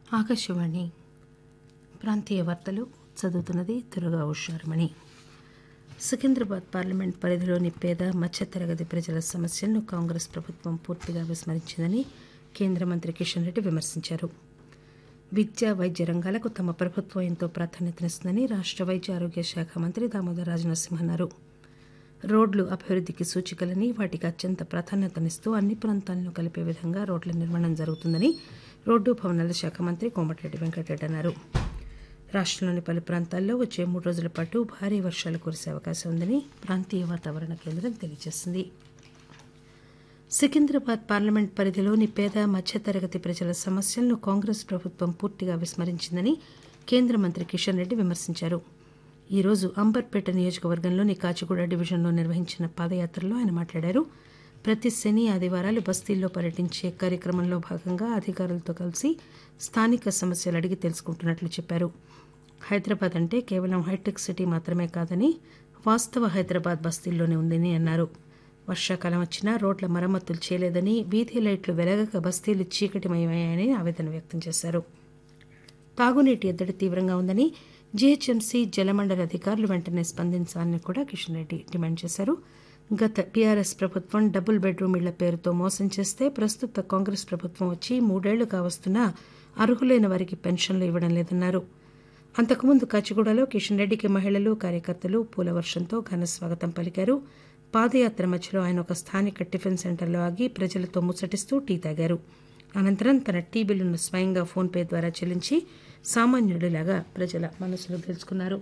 ఆకాశవాణి ప్రాంతీయ వార్తలు చదువుతున్నది దుర్గా ఉషారమణి సికింద్రాబాద్ పార్లమెంట్ పరిధిలోని పేద మధ్యతరగతి ప్రజల సమస్యలను కాంగ్రెస్ ప్రభుత్వం పూర్తిగా విస్మరించిందని కేంద్ర మంత్రి కిషన్ రెడ్డి విమర్శించారు విద్య వైద్య రంగాలకు తమ ప్రభుత్వం ఎంతో ప్రాధాన్యతనిస్తుందని రాష్ట్ర వైద్య ఆరోగ్య శాఖ మంత్రి దామోదర్ రాజనరసింహ అన్నారు రోడ్లు అభివృద్ధికి సూచికలని వాటికి అత్యంత ప్రాధాన్యతనిస్తూ అన్ని ప్రాంతాలను కలిపే విధంగా రోడ్ల నిర్మాణం జరుగుతుందని రోడ్డు భవనాల శాఖ మంత్రి కోమటిరెడ్డి వెంకటరెడ్డి అన్నారు రాష్ట్రంలోని పలు ప్రాంతాల్లో వచ్చే మూడు రోజుల పాటు భారీ వర్షాలు కురిసే అవకాశం ఉందని ప్రాంతీయ వాతావరణ కేంద్రం తెలియజేసింది సికింద్రాబాద్ పార్లమెంట్ పరిధిలోని పేద మధ్యతరగతి ప్రజల సమస్యలను కాంగ్రెస్ ప్రభుత్వం పూర్తిగా విస్మరించిందని కేంద్ర మంత్రి కిషన్ రెడ్డి విమర్శించారు ఈ రోజు అంబర్పేట నియోజకవర్గంలోని కాచిగూడ డివిజన్లో నిర్వహించిన పాదయాత్రలో ఆయన మాట్లాడారు ప్రతి శని ఆదివారాలు బస్తీల్లో పర్యటించే కార్యక్రమంలో భాగంగా అధికారులతో కలిసి స్థానిక సమస్యలు అడిగి తెలుసుకుంటున్నట్లు చెప్పారు హైదరాబాద్ అంటే కేవలం హైటెక్ సిటీ మాత్రమే కాదని వాస్తవ హైదరాబాద్ బస్తీల్లోనే ఉందని అన్నారు వర్షాకాలం వచ్చినా రోడ్ల మరమ్మతులు చేయలేదని వీధి లైట్లు వెలగక బస్తీలు చీకటిమయమయ్యాయని ఆవేదన వ్యక్తం చేశారు తాగునీటి ఎద్దడి తీవ్రంగా ఉందని జీహెచ్ఎంసీ జలమండలి అధికారులు వెంటనే స్పందించాలని కూడా కిషన్ రెడ్డి డిమాండ్ చేశారు గత టీఆర్ఎస్ ప్రభుత్వం డబుల్ బెడ్రూమ్ ఇళ్ల పేరుతో మోసం చేస్తే ప్రస్తుత కాంగ్రెస్ ప్రభుత్వం వచ్చి మూడేళ్లు కావస్తున్నా అర్హులైన వారికి పెన్షన్లు ఇవ్వడం లేదన్నారు అంతకుముందు కాచిగూడలో కిషన్ రెడ్డికి మహిళలు కార్యకర్తలు పూల వర్షంతో ఘన స్వాగతం పలికారు పాదయాత్ర మధ్యలో ఆయన ఒక స్థానిక టిఫిన్ సెంటర్లో ఆగి ప్రజలతో ముచ్చటిస్తూ టీ తాగారు అనంతరం తన టీ బిల్లును స్వయంగా ఫోన్పే ద్వారా చెల్లించి సామాన్యుడిలాగా ప్రజల మనసులు గెలుచుకున్నారు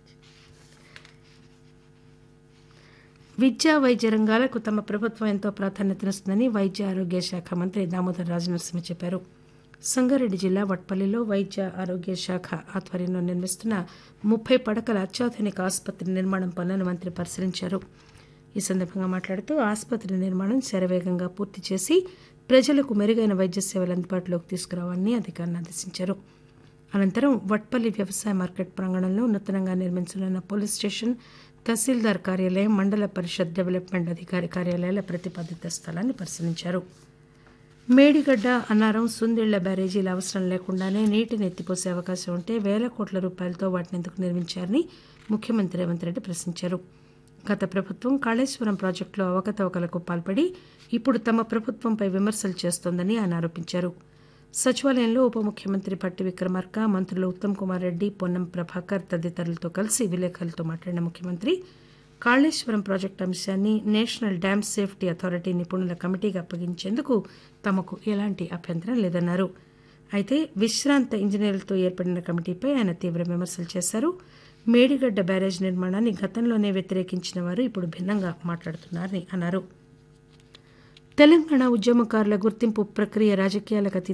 విద్యా వైద్య రంగాలకు తమ ప్రభుత్వం ఎంతో ప్రాధాన్యతనిస్తుందని వైద్య ఆరోగ్య శాఖ మంత్రి దామోదర్ రాజనరసింహ చెప్పారు సంగారెడ్డి జిల్లా వట్పల్లిలో వైద్య ఆరోగ్య శాఖ ఆధ్వర్యంలో నిర్మిస్తున్న ముప్పై పడకల అత్యాధునిక ఆసుపత్రి నిర్మాణం పనులను మంత్రి పరిశీలించారు ఈ సందర్భంగా మాట్లాడుతూ ఆసుపత్రి నిర్మాణం శరవేగంగా పూర్తి చేసి ప్రజలకు మెరుగైన వైద్య సేవలు అందుబాటులోకి తీసుకురావాలని అధికారులను ఆదేశించారు అనంతరం వట్పల్లి వ్యవసాయ మార్కెట్ ప్రాంగణంలో నూతనంగా నిర్మించనున్న పోలీస్ స్టేషన్ తహసీల్దార్ కార్యాలయం మండల పరిషత్ డెవలప్మెంట్ అధికారి కార్యాలయాల ప్రతిపాదిత స్థలాన్ని పరిశీలించారు మేడిగడ్డ అన్నారం సుందిళ్ల బ్యారేజీల అవసరం లేకుండానే నీటిని ఎత్తిపోసే అవకాశం ఉంటే వేల కోట్ల రూపాయలతో వాటిని ఎందుకు నిర్మించారని ముఖ్యమంత్రి రేవంత్ రెడ్డి ప్రశ్నించారు గత ప్రభుత్వం కాళేశ్వరం ప్రాజెక్టులో అవకతవకలకు పాల్పడి ఇప్పుడు తమ ప్రభుత్వంపై విమర్శలు చేస్తోందని ఆయన ఆరోపించారు సచివాలయంలో ఉప ముఖ్యమంత్రి భట్టి విక్రమార్క మంత్రులు ఉత్తమ్ కుమార్ రెడ్డి పొన్నం ప్రభాకర్ తదితరులతో కలిసి విలేకరులతో మాట్లాడిన ముఖ్యమంత్రి కాళేశ్వరం ప్రాజెక్టు అంశాన్ని నేషనల్ డ్యామ్ సేఫ్టీ అథారిటీ నిపుణుల కమిటీకి అప్పగించేందుకు తమకు ఎలాంటి అభ్యంతరం లేదన్నారు అయితే విశ్రాంత ఇంజనీర్లతో ఏర్పడిన కమిటీపై ఆయన తీవ్ర విమర్శలు చేశారు మేడిగడ్డ బ్యారేజ్ నిర్మాణాన్ని గతంలోనే వ్యతిరేకించిన వారు ఇప్పుడు భిన్నంగా మాట్లాడుతున్నారని అన్నారు తెలంగాణ ఉద్యమకారుల గుర్తింపు ప్రక్రియ రాజకీయాలకు